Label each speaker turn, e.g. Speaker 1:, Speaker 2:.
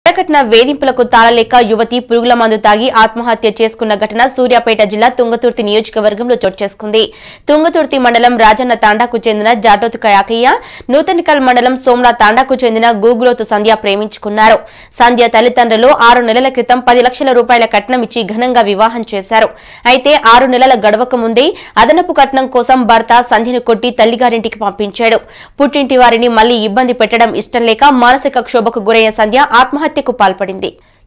Speaker 1: వరకట్న వేధింపులకు తాళలేక యువతి పురుగుల మందు తాగి ఆత్మహత్య చేసుకున్న ఘటన సూర్యాపేట జిల్లా తుంగతుర్తి నియోజకవర్గంలో చోటు చేసుకుంది తుంగతుర్తి మండలం రాజన్న తాండాకు చెందిన జాటోతు యాకయ్య నూతనికల్ మండలం సోమ్లా తాండాకు చెందిన గూగులోతు సంధ్య ప్రేమించుకున్నారు సంధ్య తల్లిదండ్రులు ఆరు నెలల క్రితం పది లక్షల రూపాయల కట్నం ఇచ్చి ఘనంగా వివాహం చేశారు అయితే ఆరు నెలల గడవక ముందే అదనపు కట్నం కోసం భర్త సంధ్యను కొట్టి తల్లిగారింటికి పంపించాడు పుట్టింటి వారిని మళ్లీ ఇబ్బంది పెట్టడం ఇష్టం లేక మానసిక క్షోభకు గురైన సంధ్య ఆత్మహత్యకు పాల్పడింది